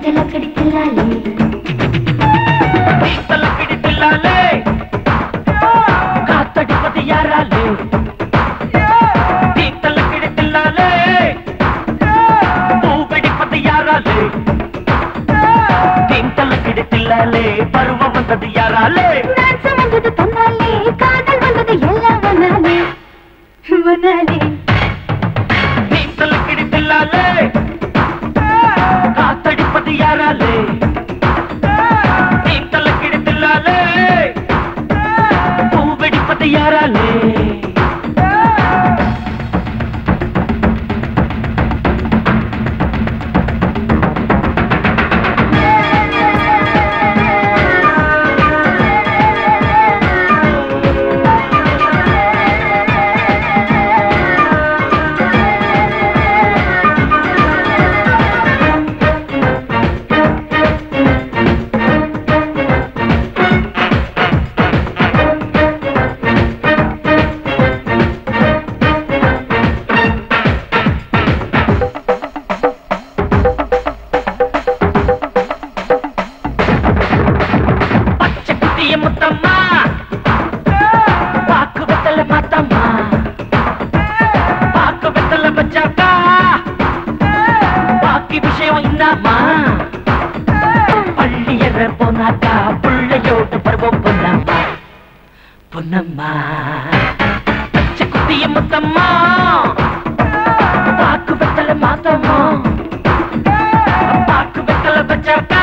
திலக்கடி தில்லாலே தலக்கிடி தில்லாலே காத்தடிப்பது யாராலே தீத்தலக்கிடி தில்லாலே பூ வெடிப்பது யாராலே தீந்தலக்கிடி தில்லாலே பருவம் வந்தது யாராலே நான் சுமந்தது தன்னாலே காதல் வந்தது எல்லாம் வந்தாலே வந்தாலே தீத்தலக்கிடி தில்லாலே காத்தடிப்பது யாராலே தீத்தலக்கிடி தில்லாலே பூ வெடிப்பது யாராலே பச்சை குட்டிய முத்தம்மா பாக்கு வெத்தல மாத்தம்மா பாக்கு வெத்தல வச்சாக்கா பாக்கி விஷயம் இன்னாமா பள்ளியற போனாக்கா பிள்ளையோடு பருவம் பொன்னம்மா பொன்னம்மா பச்சை குட்டிய முத்தம்மா பாக்கு வெத்தல மாத்தம்மா பாக்கு வெத்தல வச்சாக்கா